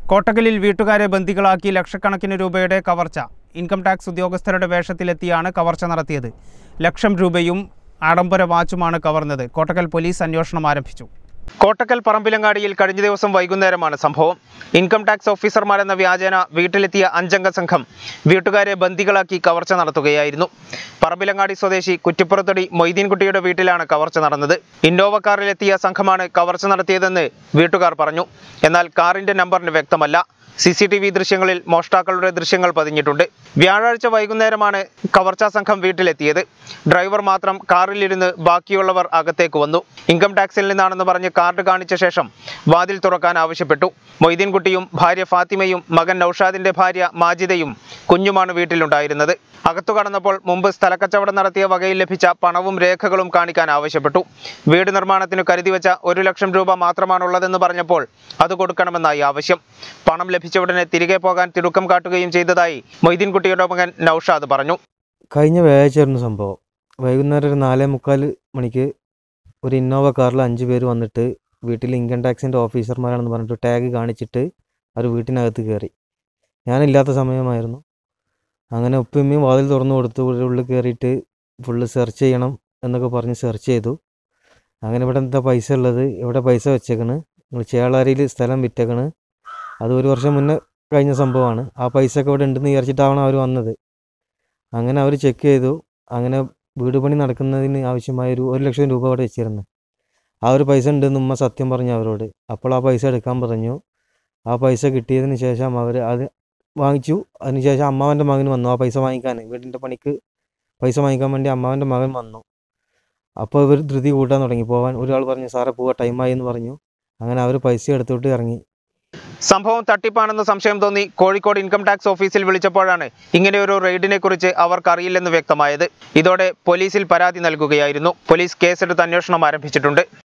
കോട്ടക്കലിൽ വീട്ടുകാരെ ബന്ദികളാക്കി ലക്ഷക്കണക്കിന് രൂപയുടെ കവർച്ച ഇൻകം ടാക്സ് ഉദ്യോഗസ്ഥരുടെ വേഷത്തിലെത്തിയാണ് കവർച്ച നടത്തിയത് ലക്ഷം രൂപയും ആഡംബര വാച്ചുമാണ് കവർന്നത് കോട്ടക്കൽ പോലീസ് അന്വേഷണം ആരംഭിച്ചു കോട്ടക്കൽ പറമ്പിലങ്ങാടിയിൽ കഴിഞ്ഞ ദിവസം വൈകുന്നേരമാണ് സംഭവം ഇൻകം ടാക്സ് ഓഫീസർമാരെന്ന വ്യാജേന വീട്ടിലെത്തിയ അഞ്ചംഗ സംഘം വീട്ടുകാരെ ബന്ദികളാക്കി കവർച്ച നടത്തുകയായിരുന്നു പറമ്പിലങ്ങാടി സ്വദേശി കുറ്റിപ്പുറത്തടി മൊയ്തീൻകുട്ടിയുടെ വീട്ടിലാണ് കവർച്ച നടന്നത് ഇന്നോവ കാറിലെത്തിയ സംഘമാണ് കവർച്ച നടത്തിയതെന്ന് വീട്ടുകാർ പറഞ്ഞു എന്നാൽ കാറിന്റെ നമ്പറിന് വ്യക്തമല്ല സി സി ടി വി ദൃശ്യങ്ങളിൽ മോഷ്ടാക്കളുടെ ദൃശ്യങ്ങൾ പതിഞ്ഞിട്ടുണ്ട് വ്യാഴാഴ്ച വൈകുന്നേരമാണ് കവർച്ചാ സംഘം വീട്ടിലെത്തിയത് ഡ്രൈവർ മാത്രം കാറിലിരുന്ന് ബാക്കിയുള്ളവർ അകത്തേക്ക് വന്നു ഇൻകം ടാക്സിൽ നിന്നാണെന്ന് പറഞ്ഞ് കാർഡ് കാണിച്ച ശേഷം വാതിൽ തുറക്കാൻ ആവശ്യപ്പെട്ടു മൊയ്തീൻകുട്ടിയും ഭാര്യ ഫാത്തിമയും മകൻ നൌഷാദിന്റെ ഭാര്യ മാജിദയും കുഞ്ഞുമാണ് വീട്ടിലുണ്ടായിരുന്നത് അകത്തു കടന്നപ്പോൾ മുമ്പ് സ്ഥലക്കച്ചവടം നടത്തിയ വകയിൽ ലഭിച്ച പണവും രേഖകളും കാണിക്കാൻ ആവശ്യപ്പെട്ടു വീട് നിർമ്മാണത്തിന് കരുതി വെച്ച ഒരു ലക്ഷം രൂപ മാത്രമാണുള്ളതെന്ന് പറഞ്ഞപ്പോൾ അത് കൊടുക്കണമെന്നായി ആവശ്യം പണം ലഭിച്ചയുടനെ തിരികെ പോകാൻ തിടുക്കം കാട്ടുകയും ചെയ്തതായി മൊയ്തീൻകുട്ടിയുടെ മകൻ നൌഷാദ് പറഞ്ഞു കഴിഞ്ഞ വ്യാഴാഴ്ചയായിരുന്നു സംഭവം വൈകുന്നേരം ഒരു നാലേ മുക്കാൽ മണിക്ക് ഒരു ഇന്നോവ കാറിൽ അഞ്ച് പേര് വന്നിട്ട് വീട്ടിൽ ഇൻകം ടാക്സിൻ്റെ ഓഫീസർമാരാണെന്ന് പറഞ്ഞിട്ട് ടാഗ് കാണിച്ചിട്ട് അവർ വീട്ടിനകത്ത് കയറി ഞാനില്ലാത്ത സമയമായിരുന്നു അങ്ങനെ ഉപ്പയമ്മയും വാതിൽ തുറന്നു കൊടുത്തു ഇവിടെ ഉള്ളിൽ കയറിയിട്ട് ഫുള്ള് സെർച്ച് ചെയ്യണം എന്നൊക്കെ പറഞ്ഞ് സെർച്ച് ചെയ്തു അങ്ങനെ ഇവിടെ എന്താ പൈസ ഉള്ളത് ഇവിടെ പൈസ വെച്ചേക്കണ് നിങ്ങൾ ചേളാരിയിൽ സ്ഥലം വിറ്റേക്കണ് അത് ഒരു വർഷം മുന്നേ കഴിഞ്ഞ സംഭവമാണ് ആ പൈസ ഒക്കെ ഇവിടെ ഉണ്ടെന്ന് വിചാരിച്ചിട്ടാണ് അവർ വന്നത് അങ്ങനെ അവർ ചെക്ക് ചെയ്തു അങ്ങനെ വീട് പണി നടക്കുന്നതിന് ആവശ്യമായ ഒരു ഒരു ലക്ഷം രൂപ അവിടെ വെച്ചിരുന്നു ആ ഒരു പൈസ ഉണ്ടെന്ന് ഉമ്മ സത്യം പറഞ്ഞു അവരോട് അപ്പോൾ ആ പൈസ എടുക്കാൻ പറഞ്ഞു ആ പൈസ കിട്ടിയതിന് ശേഷം അവർ അത് വാങ്ങിച്ചു അതിനുശേഷം അമ്മാവൻ്റെ മകൻ വന്നു ആ പൈസ വാങ്ങിക്കാൻ വീടിൻ്റെ പണിക്ക് പൈസ വാങ്ങിക്കാൻ വേണ്ടി അമ്മാവൻ്റെ മകൻ വന്നു അപ്പോൾ ഇവർ ധൃതി കൂട്ടാൻ തുടങ്ങി പോകാൻ ഒരാൾ പറഞ്ഞു സാറേ പോവാ ടൈമായി എന്ന് പറഞ്ഞു അങ്ങനെ അവർ പൈസ എടുത്തോട്ട് ഇറങ്ങി സംഭവം തട്ടിപ്പാണെന്ന് സംശയം തോന്നി കോഴിക്കോട് ഇൻകം ടാക്സ് ഓഫീസിൽ വിളിച്ചപ്പോഴാണ് ഇങ്ങനെയൊരു റെയ്ഡിനെ കുറിച്ച് അവർക്ക് അറിയില്ലെന്ന് വ്യക്തമായത് ഇതോടെ പോലീസിൽ പരാതി നൽകുകയായിരുന്നു പോലീസ് കേസെടുത്ത് അന്വേഷണം ആരംഭിച്ചിട്ടുണ്ട്